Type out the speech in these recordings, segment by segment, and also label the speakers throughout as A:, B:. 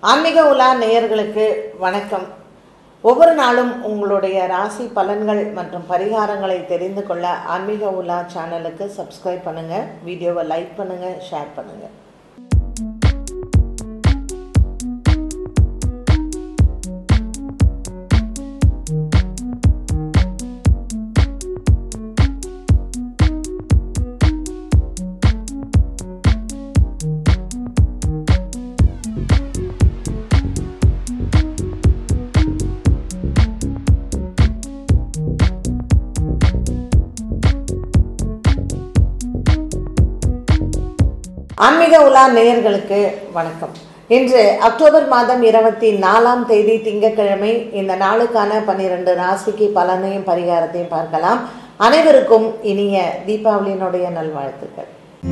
A: ஆன்மீக உலா நேயர்களுக்கு வணக்கம் ஒவ்வொரு நாளும் உங்களுடைய ராசி பலன்கள் மற்றும் பரிகாரங்களை தெரிந்து கொள்ள ஆன்மீக உலா சேனலுக்கு சப்ஸ்கிரைப் பண்ணுங்க வீடியோவை லைக் பண்ணுங்க ஷேர் பண்ணுங்க ஆன்மீக உலா நேயர்களுக்கு வணக்கம் இன்று அக்டோபர் மாதம் இருபத்தி நாலாம் தேதி திங்கட்கிழமை இந்த நாளுக்கான பன்னிரண்டு ராசிக்கு பலனையும் பரிகாரத்தையும் பார்க்கலாம் அனைவருக்கும் இனிய தீபாவளியினுடைய நல்வாழ்த்துக்கள்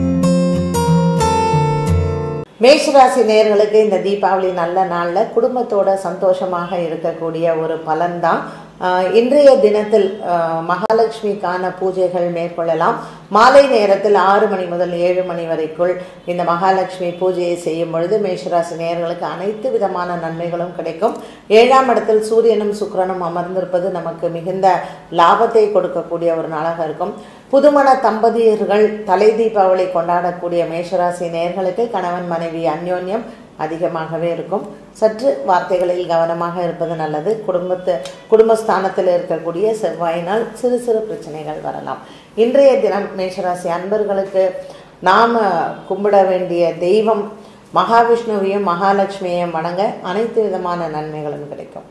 A: மேஷராசி நேயர்களுக்கு இந்த தீபாவளி நல்ல நாளில் குடும்பத்தோட சந்தோஷமாக இருக்கக்கூடிய ஒரு பலன்தான் ஆஹ் இன்றைய தினத்தில் ஆஹ் மகாலட்சுமிக்கான பூஜைகள் மேற்கொள்ளலாம் மாலை நேரத்தில் ஆறு மணி முதல் ஏழு மணி வரைக்குள் இந்த மகாலட்சுமி பூஜையை செய்யும் பொழுது மேஷராசி நேயர்களுக்கு அனைத்து விதமான நன்மைகளும் கிடைக்கும் ஏழாம் இடத்தில் சூரியனும் சுக்கிரனும் அமர்ந்திருப்பது நமக்கு மிகுந்த லாபத்தை கொடுக்கக்கூடிய ஒரு நாளாக இருக்கும் புதுமண தம்பதியர்கள் தலை தீபாவளி கொண்டாடக்கூடிய மேஷராசி நேயர்களுக்கு கணவன் மனைவி அந்யோன்யம் அதிகமாகவே இருக்கும் சற்று வார்த்தைகளில் கவனமாக இருப்பது நல்லது குடும்பத்து குடும்பஸ்தானத்தில் இருக்கக்கூடிய செவ்வாயினால் சிறு சிறு பிரச்சனைகள் வரலாம் இன்றைய தினம் மேஷராசி அன்பர்களுக்கு நாம் கும்பிட வேண்டிய தெய்வம் மகாவிஷ்ணுவையும் மகாலட்சுமியையும் வணங்க அனைத்து விதமான நன்மைகளும் கிடைக்கும்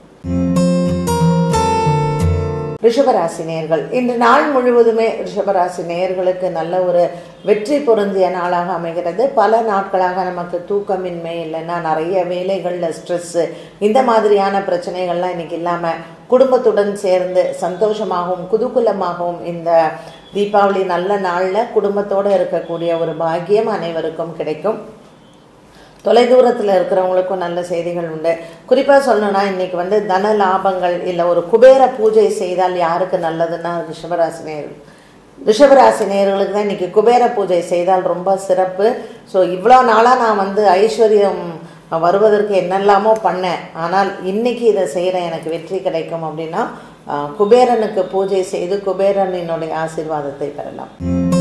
A: ரிஷபராசி நேயர்கள் இன்று நாள் முழுவதுமே ரிஷபராசி நேயர்களுக்கு நல்ல ஒரு வெற்றி பொருந்திய நாளாக அமைகிறது பல நாட்களாக நமக்கு தூக்கமின்மை இல்லைன்னா நிறைய வேலைகளில் ஸ்ட்ரெஸ்ஸு இந்த மாதிரியான பிரச்சனைகள்லாம் இன்னைக்கு இல்லாமல் குடும்பத்துடன் சேர்ந்து சந்தோஷமாகவும் குதூகலமாகவும் இந்த தீபாவளி நல்ல நாளில் குடும்பத்தோடு இருக்கக்கூடிய ஒரு பாக்கியம் அனைவருக்கும் கிடைக்கும் தொலைதூரத்தில் இருக்கிறவங்களுக்கும் நல்ல செய்திகள் உண்டு குறிப்பாக சொல்லணும்னா இன்னைக்கு வந்து தன லாபங்கள் இல்லை ஒரு குபேர பூஜை செய்தால் யாருக்கு நல்லதுன்னா ரிஷபராசி நேர்கள் ரிஷபராசி நேர்களுக்கு தான் இன்னைக்கு குபேர பூஜை செய்தால் ரொம்ப சிறப்பு ஸோ இவ்வளோ நாளாக நான் வந்து ஐஸ்வர்யம் வருவதற்கு என்னெல்லாமோ பண்ணேன் ஆனால் இன்னைக்கு இதை செய்கிறேன் எனக்கு வெற்றி கிடைக்கும் அப்படின்னா அஹ், குபேரனுக்கு பூஜை செய்து குபேரனினுடைய ஆசீர்வாதத்தை பெறலாம்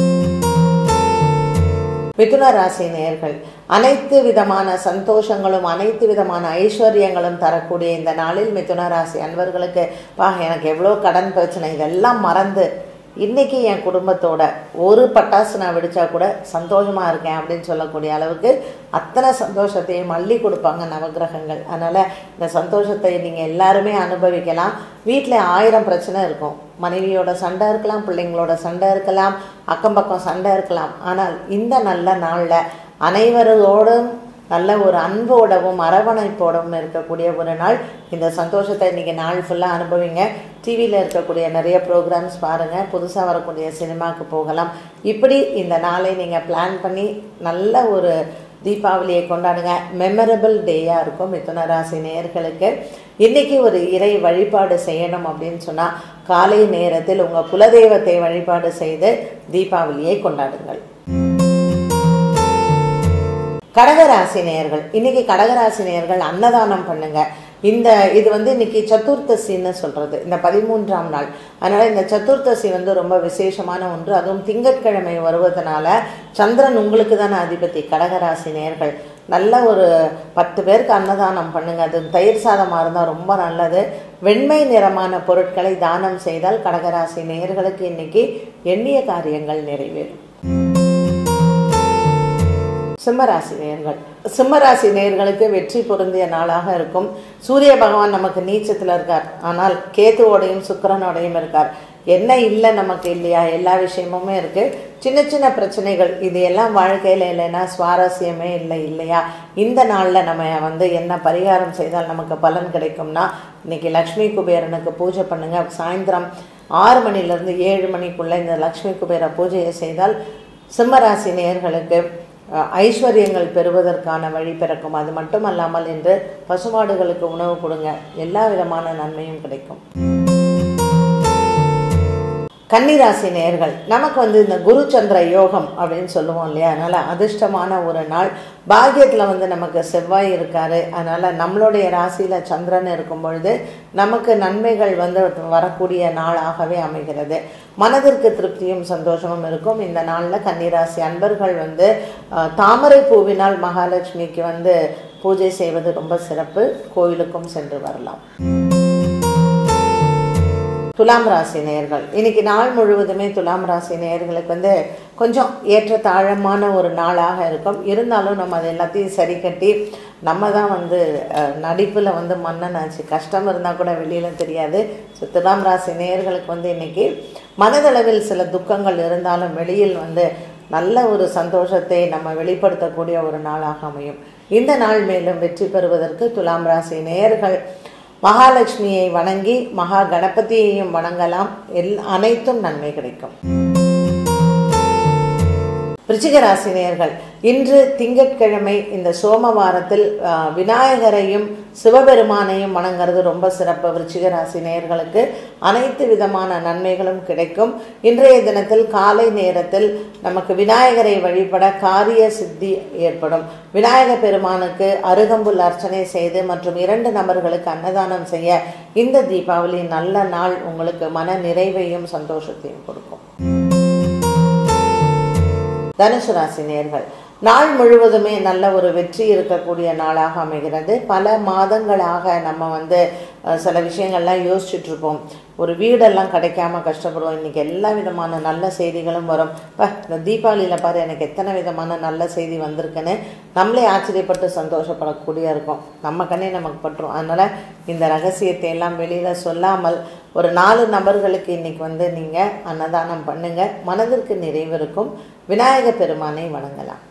A: மிதுன ராசி நேயர்கள் அனைத்து விதமான சந்தோஷங்களும் அனைத்து விதமான ஐஸ்வர்யங்களும் தரக்கூடிய இந்த நாளில் மிதுன ராசி அன்பர்களுக்கு பா எனக்கு எவ்வளோ கடன் பிரச்சனை இதெல்லாம் மறந்து இன்னைக்கு என் குடும்பத்தோட ஒரு பட்டாசு நான் வெடிச்சா கூட சந்தோஷமா இருக்கேன் அப்படின்னு சொல்லக்கூடிய அளவுக்கு அத்தனை சந்தோஷத்தையும் அள்ளி கொடுப்பாங்க நவகிரகங்கள் அதனால இந்த சந்தோஷத்தை நீங்க எல்லாருமே அனுபவிக்கலாம் வீட்டில் ஆயிரம் பிரச்சனை இருக்கும் மனைவியோட சண்டை இருக்கலாம் பிள்ளைங்களோட சண்டை இருக்கலாம் அக்கம் பக்கம் சண்டை இருக்கலாம் ஆனால் இந்த நல்ல நாளில் அனைவரோடும் நல்ல ஒரு அன்போடவும் அரவணைப்போடவும் இருக்கக்கூடிய ஒரு நாள் இந்த சந்தோஷத்தை இன்றைக்கி நாள் ஃபுல்லாக அனுபவிங்க டிவியில் இருக்கக்கூடிய நிறைய ப்ரோக்ராம்ஸ் பாருங்கள் புதுசாக வரக்கூடிய சினிமாவுக்கு போகலாம் இப்படி இந்த நாளை நீங்கள் பிளான் பண்ணி நல்ல ஒரு தீபாவளியை கொண்டாடுங்க மெமரபிள் டேயாக இருக்கும் மிதுன ராசி நேயர்களுக்கு இன்றைக்கி ஒரு இறை வழிபாடு செய்யணும் அப்படின்னு சொன்னால் காலை நேரத்தில் உங்கள் குலதெய்வத்தை வழிபாடு செய்து தீபாவளியை கொண்டாடுங்கள் கடகராசி நேயர்கள் இன்னைக்கு கடகராசி நேயர்கள் அன்னதானம் பண்ணுங்க இந்த இது வந்து இன்னைக்கு சதுர்த்தசின்னு சொல்றது இந்த பதிமூன்றாம் நாள் அதனால இந்த சதுர்த்தசி வந்து ரொம்ப விசேஷமான ஒன்று அதுவும் திங்கட்கிழமை வருவதனால சந்திரன் உங்களுக்கு தானே அதிபதி கடகராசி நேயர்கள் நல்ல ஒரு பத்து பேருக்கு அன்னதானம் பண்ணுங்க அது தயிர் சாதமாக இருந்தால் ரொம்ப நல்லது வெண்மை நிறமான பொருட்களை தானம் செய்தால் கடகராசி நேயர்களுக்கு இன்னைக்கு எண்ணிய காரியங்கள் நிறைவேறும் சிம்மராசி நேயர்கள் சிம்மராசி நேயர்களுக்கு வெற்றி பொருந்திய நாளாக இருக்கும் சூரிய பகவான் நமக்கு நீச்சத்தில் இருக்கார் ஆனால் கேத்துவோடையும் சுக்கிரனோடையும் இருக்கார் என்ன இல்லை நமக்கு இல்லையா எல்லா விஷயமுமே இருக்கு சின்ன சின்ன பிரச்சனைகள் இது எல்லாம் வாழ்க்கையில் இல்லைன்னா சுவாரஸ்யமே இல்லை இல்லையா இந்த நாளில் நம்ம வந்து என்ன பரிகாரம் செய்தால் நமக்கு பலன் கிடைக்கும்னா இன்னைக்கு லக்ஷ்மி குபேரனுக்கு பூஜை பண்ணுங்க சாயந்தரம் ஆறு மணிலேருந்து ஏழு மணிக்குள்ள இந்த லக்ஷ்மி குபேர பூஜையை செய்தால் சிம்மராசி நேயர்களுக்கு அஹ், ஐஸ்வர்யங்கள் பெறுவதற்கான வழி பிறக்கும் அது மட்டுமல்லாமல் இன்று பசுமாடுகளுக்கு உணவு கொடுங்க எல்லா விதமான நன்மையும் கிடைக்கும் கன்னிராசி நேர்கள் நமக்கு வந்து இந்த குரு சந்திர யோகம் அப்படின்னு சொல்லுவோம் இல்லையா அதனால் அதிர்ஷ்டமான ஒரு நாள் பாக்கியத்தில் வந்து நமக்கு செவ்வாய் இருக்காரு அதனால் நம்மளுடைய ராசியில் சந்திரன் இருக்கும் பொழுது நமக்கு நன்மைகள் வந்து வரக்கூடிய நாளாகவே அமைகிறது மனதிற்கு திருப்தியும் சந்தோஷமும் இருக்கும் இந்த நாளில் கன்னிராசி அன்பர்கள் வந்து அஹ், தாமரை பூவினால் மகாலட்சுமிக்கு வந்து பூஜை செய்வது ரொம்ப சிறப்பு கோயிலுக்கும் சென்று வரலாம் துலாம் ராசி நேயர்கள் இன்னைக்கு நாள் முழுவதுமே துலாம் ராசி நேயர்களுக்கு வந்து கொஞ்சம் ஏற்ற தாழமான ஒரு நாளாக இருக்கும் இருந்தாலும் நம்ம அதை எல்லாத்தையும் சரி கட்டி நம்ம தான் வந்து நடிப்பில் வந்து மன்னன் ஆச்சு கஷ்டம் இருந்தால் கூட வெளியில் தெரியாது ஸோ துலாம் ராசி நேயர்களுக்கு வந்து இன்னைக்கு மனதளவில் சில துக்கங்கள் இருந்தாலும் வெளியில் வந்து நல்ல ஒரு சந்தோஷத்தை நம்ம வெளிப்படுத்தக்கூடிய ஒரு நாளாக அமையும் இந்த நாள் மேலும் வெற்றி பெறுவதற்கு துலாம் ராசி நேயர்கள் மகாலட்சுமியை வணங்கி மகா கணபதியையும் வணங்கலாம் எல் அனைத்தும் நன்மை கிடைக்கும் விருச்சிக ராசி நேயர்கள் இன்று திங்கட்கிழமை இந்த சோமவாரத்தில் ஆ, விநாயகரையும் சிவபெருமானையும் வணங்குறது ரொம்ப சிறப்பு விருச்சிக ராசி நேயர்களுக்கு அனைத்து விதமான நன்மைகளும் கிடைக்கும் இன்றைய தினத்தில் காலை நேரத்தில் நமக்கு விநாயகரை வழிபட காரிய சித்தி ஏற்படும் விநாயக பெருமானுக்கு அருகம்புல் அர்ச்சனை செய்து மற்றும் இரண்டு நபர்களுக்கு அன்னதானம் செய்ய இந்த தீபாவளி நல்ல நாள் உங்களுக்கு மன நிறைவையும் சந்தோஷத்தையும் கொடுக்கும் தனுசு ராசி நேர்கள் நாள் முழுவதுமே நல்ல ஒரு வெற்றி இருக்கக்கூடிய நாளாக அமைகிறது பல மாதங்களாக நம்ம வந்து அஹ், சில விஷயங்கள்லாம் யோசிச்சுட்டு இருப்போம் ஒரு வீடெல்லாம் கிடைக்காம கஷ்டப்படுவோம் இன்னைக்கு எல்லா விதமான நல்ல செய்திகளும் வரும் ப இந்த தீபாவளியில் பாரு எனக்கு எத்தனை விதமான நல்ல செய்தி வந்திருக்குன்னு நம்மளே ஆச்சரியப்பட்டு சந்தோஷப்படக்கூடிய இருக்கும் நம்ம கண்ணே நமக்கு பட்டுரும் அதனால இந்த ரகசியத்தை எல்லாம் வெளியில சொல்லாமல் ஒரு நாலு நபர்களுக்கு இன்னைக்கு வந்து நீங்க அன்னதானம் பண்ணுங்க மனதிற்கு நிறைவு இருக்கும் விநாயக பெருமானை வணங்கலாம்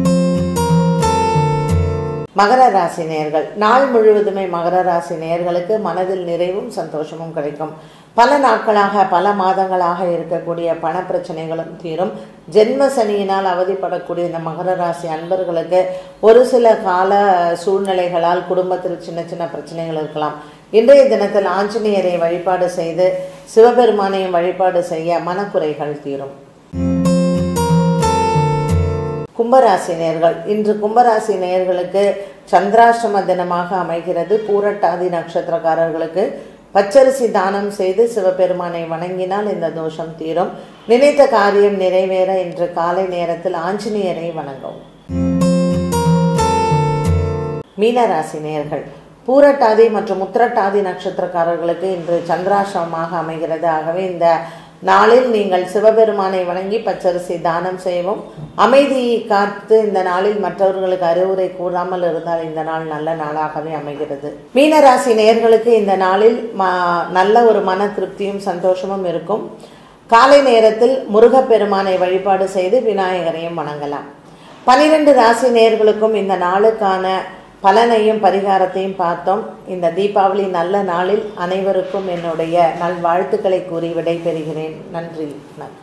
A: மகர ராசி நேயர்கள் நாள் முழுவதுமே மகர ராசி நேயர்களுக்கு மனதில் நிறைவும் சந்தோஷமும் கிடைக்கும் பல நாட்களாக பல மாதங்களாக இருக்கக்கூடிய பண பிரச்சனைகளும் தீரும் ஜென்ம சனியினால் அவதிப்படக்கூடிய இந்த மகர ராசி அன்பர்களுக்கு ஒரு சில கால சூழ்நிலைகளால் குடும்பத்தில் சின்ன சின்ன பிரச்சனைகள் இருக்கலாம் இன்றைய தினத்தில் ஆஞ்சநேயரை வழிபாடு செய்து சிவபெருமானையும் வழிபாடு செய்ய மனக்குறைகள் தீரும் கும்பராசி நேர்கள் இன்று கும்பராசி நேயர்களுக்கு சந்திராஷ்டம தினமாக அமைகிறது பூரட்டாதி நட்சத்திரக்காரர்களுக்கு பச்சரிசி தானம் செய்து சிவபெருமானை வணங்கினால் இந்த தோஷம் தீரும் நினைத்த காரியம் நிறைவேற இன்று காலை நேரத்தில் ஆஞ்சநேயரை வணங்கவும் மீனராசி நேயர்கள் பூரட்டாதி மற்றும் உத்திரட்டாதி நட்சத்திரக்காரர்களுக்கு இன்று சந்திராசிரமமாக அமைகிறது ஆகவே இந்த நாளில் நீங்கள் சிவபெருமானை வணங்கி பச்சரிசி தானம் செய்யவும் அமைதியை காத்து இந்த நாளில் மற்றவர்களுக்கு அறிவுரை கூறாமல் இருந்தால் இந்த நாள் நல்ல நாளாகவே அமைகிறது மீனராசி நேயர்களுக்கு இந்த நாளில் ம- நல்ல ஒரு மன திருப்தியும் சந்தோஷமும் இருக்கும் காலை நேரத்தில் முருகப்பெருமானை வழிபாடு செய்து விநாயகரையும் வணங்கலாம் பனிரெண்டு ராசி நேயர்களுக்கும் இந்த நாளுக்கான பலனையும் பரிகாரத்தையும் பார்த்தோம் இந்த தீபாவளி நல்ல நாளில் அனைவருக்கும் என்னுடைய நல்வாழ்த்துக்களை கூறி விடைபெறுகிறேன் நன்றி வணக்கம்